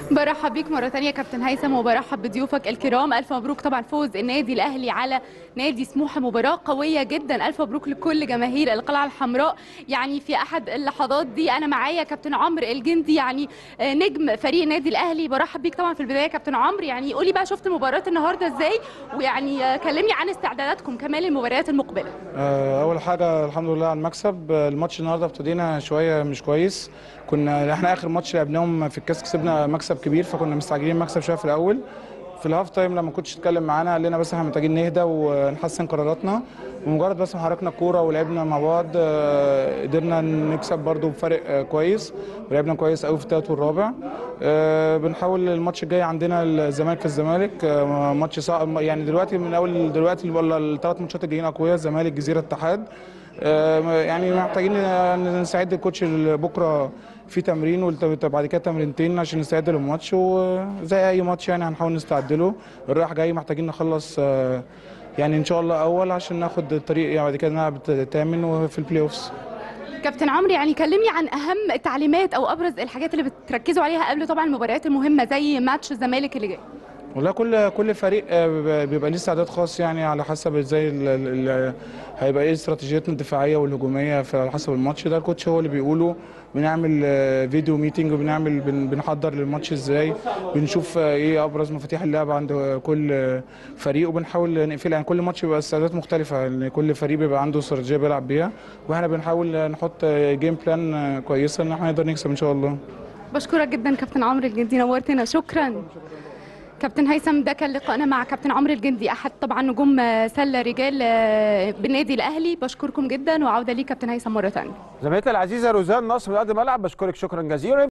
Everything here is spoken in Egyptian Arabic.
برحب بيك مرة تانية كابتن هيثم وبرحب بضيوفك الكرام ألف مبروك طبعا فوز النادي الأهلي على نادي سموحة مباراة قوية جدا ألف مبروك لكل جماهير القلعة الحمراء يعني في أحد اللحظات دي أنا معايا كابتن عمرو الجندي يعني آه، نجم فريق النادي الأهلي برحب بيك طبعا في البداية كابتن عمرو يعني قولي بقى شفت مباراة النهاردة إزاي ويعني آه، كلمني عن استعداداتكم كمان للمباريات المقبلة آه، اول حاجه الحمد لله على المكسب آه، الماتش النهارده ابتدينا شويه مش كويس كنا احنا اخر ماتش لعبناهم في الكاس كسبنا مكسب كبير فكنا مستعجلين مكسب شويه في الاول في الهاف تايم لما كنتش اتكلم معانا قال لنا بس احنا محتاجين نهدى ونحسن قراراتنا ومجرد بس ما حركنا الكوره ولعبنا مع بعض آه، قدرنا نكسب برضو بفرق آه، كويس ولعبنا كويس قوي في الثالث والرابع آه، بنحاول الماتش الجاي عندنا الزمالك في الزمالك آه، ماتش صعب يعني دلوقتي من اول دلوقتي ولا الثلاث ماتشات الجايين اقوياء الزمالك الجزيره الاتحاد آه، يعني محتاجين نساعد الكوتش بكره في تمرين وبعد كده تمرينتين عشان نستعد للماتش وزي اي ماتش يعني هنحاول نستعد له الرايح جاي محتاجين نخلص آه، يعني ان شاء الله اول عشان ناخد الطريق يعني بعد كده نلعب الثامن وفي البلاي اوفز كابتن عمرو يعني كلمني عن أهم التعليمات أو أبرز الحاجات اللي بتركزوا عليها قبل طبعا المباريات المهمة زي ماتش الزمالك اللي جاي والله كل كل فريق آه، بيبقى- بيبقى ليه استعداد خاص يعني على حسب ازاي ال- ال- ال- هيبقى ايه استراتيجيتنا الدفاعيه والهجوميه على حسب الماتش ده الكوتش هو اللي بيقوله بنعمل آه، فيديو ميتنج وبنعمل بن- بنحضر للماتش ازاي بنشوف آه، ايه ابرز مفاتيح اللعب عند كل آه، فريق وبنحاول نقفلها يعني كل ماتش بيبقى استعدادات مختلفه لان كل فريق بيبقى عنده استراتيجيه بيلعب بيها واحنا بنحاول آه، نحط جيم بلان آه، كويسه ان احنا نقدر نكسب ان شاء الله بشكرك جدا كابتن عمرو الجندي نورتنا شكرا كابتن هيثم ده كان لقائنا مع كابتن عمرو الجندي احد طبعا نجوم آه، سله رجال آه، بالنادي الاهلي بشكركم جدا وعوده ليك كابتن هيثم مره ثانيه زميلتنا العزيزه روزان نصر من ارض الملعب بشكرك شكرا جزيلا